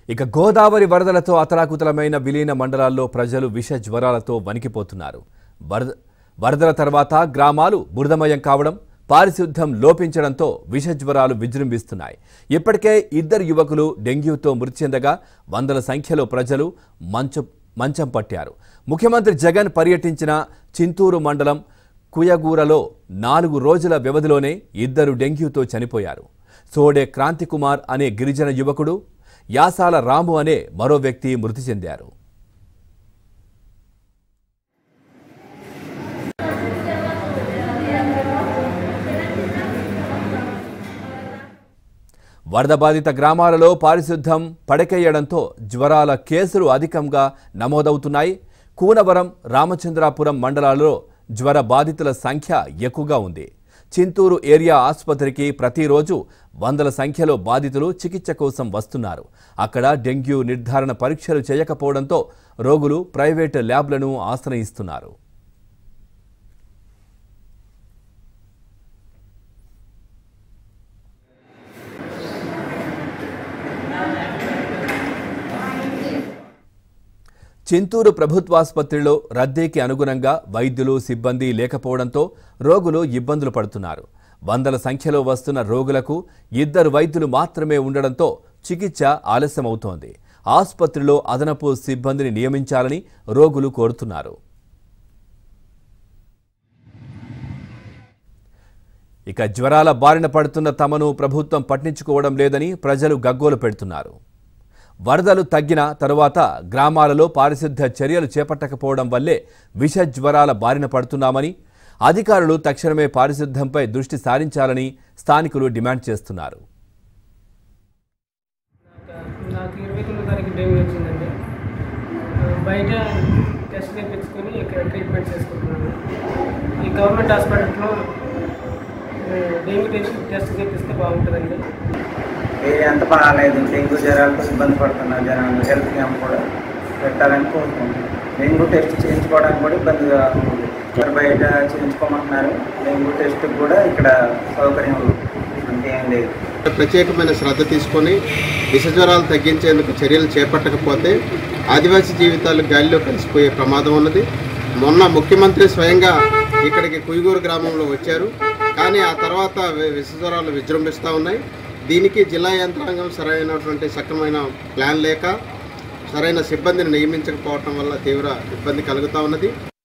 ఇక గోదావరి వరదలతో అతలాకుతలమైన విలీన మండలాల్లో ప్రజలు విష జ్వరాలతో వణికిపోతున్నారు వరద వరదల తర్వాత గ్రామాలు బురదమయం కావడం పారిశుద్ధ్యం లోపించడంతో విష జ్వరాలు విజృంభిస్తున్నాయి ఇప్పటికే ఇద్దరు యువకులు డెంగ్యూతో మృతి చెందగా వందల సంఖ్యలో ప్రజలు మంచం మంచం పట్టారు ముఖ్యమంత్రి జగన్ పర్యటించిన చింతూరు మండలం కుయగూరలో నాలుగు రోజుల వ్యవధిలోనే ఇద్దరు డెంగ్యూతో చనిపోయారు సోడే క్రాంతికుమార్ అనే గిరిజన యువకుడు యాసాల రాము అనే మరో వ్యక్తి మృతి చెందారు వరద బాధిత గ్రామాలలో పారిశుద్ధ్యం పడకేయడంతో జ్వరాల కేసులు అధికంగా నమోదవుతున్నాయి కూనవరం రామచంద్రాపురం మండలాల్లో జ్వర బాధితుల సంఖ్య ఎక్కువగా ఉంది చింతూరు ఏరియా ఆసుపత్రికి ప్రతిరోజు వందల సంఖ్యలో బాధితులు చికిత్స కోసం వస్తున్నారు అక్కడ డెంగ్యూ నిర్ధారణ పరీక్షలు చేయకపోవడంతో రోగులు ప్రైవేటు ల్యాబ్లను ఆశ్రయిస్తున్నారు చింతూరు ప్రభుత్వాసుపత్రిలో రద్దీకి అనుగుణంగా వైద్యులు సిబ్బంది లేకపోవడంతో రోగులు ఇబ్బందులు పడుతున్నారు వందల సంఖ్యలో వస్తున్న రోగులకు ఇద్దరు వైద్యులు మాత్రమే ఉండడంతో చికిత్స ఆలస్యమవుతోంది ఆసుపత్రిలో అదనపు సిబ్బందిని నియమించాలని రోగులు కోరుతున్నారు ఇక జ్వరాల బారిన పడుతున్న తమను ప్రభుత్వం పట్టించుకోవడం లేదని ప్రజలు గగ్గోలు పెడుతున్నారు వరదలు తగ్గిన తరువాత గ్రామాలలో పారిశుద్ధ్య చర్యలు చేపట్టకపోవడం వల్లే విష జ్వరాల బారిన పడుతున్నామని అధికారులు తక్షణమే పారిశుద్ధ్యంపై దృష్టి సారించాలని స్థానికులు డిమాండ్ చేస్తున్నారు నాకు ఇరవై తొమ్మిది తారీఖు డెంగ్యూ వచ్చిందండి ఆ, బయట టెస్ట్ చేయించుకొని ఇక్కడ ట్రీట్మెంట్ చేసుకుంటున్నాను ఈ గవర్నమెంట్ హాస్పిటల్లో ఆ, డెంగ్యూ టెస్ట్ టెస్ట్ చేపిస్తే బాగుంటుందండి ఏ ఎంత బాగాలేదు డెంగ్యూ జ్వరాలతో ఇబ్బంది పడుతున్నారు జనాలు హెల్త్ క్యాంప్ కూడా పెట్టాలని కోరుకుంటున్నాం డెంగ్యూ టెస్ట్ చేయించుకోవడానికి కూడా ఇబ్బందిగా ఉంది ఇక్కడ బయట చేయించుకోమంటున్నారు డెంగ్యూ టెస్ట్ కూడా ఇక్కడ సౌకర్యం అంతేం లేదు ప్రత్యేకమైన శ్రద్ధ తీసుకొని విష జ్వరాలు తగ్గించేందుకు చర్యలు చేపట్టకపోతే ఆదివాసీ జీవితాలు గాలిలో కలిసిపోయే ప్రమాదం ఉన్నది మొన్న ముఖ్యమంత్రి స్వయంగా ఇక్కడికి కుయిగూరు గ్రామంలో వచ్చారు కానీ ఆ తర్వాత వి- విష జ్వరాలు విజృంభిస్తూ ఉన్నాయి దీనికి జిల్లా యంత్రాంగం సరైనటువంటి సక్రమైన ప్లాన్ లేక సరైన సిబ్బందిని నియమించకపోవటం వల్ల తీవ్ర ఇబ్బంది కలుగుతూ ఉన్నది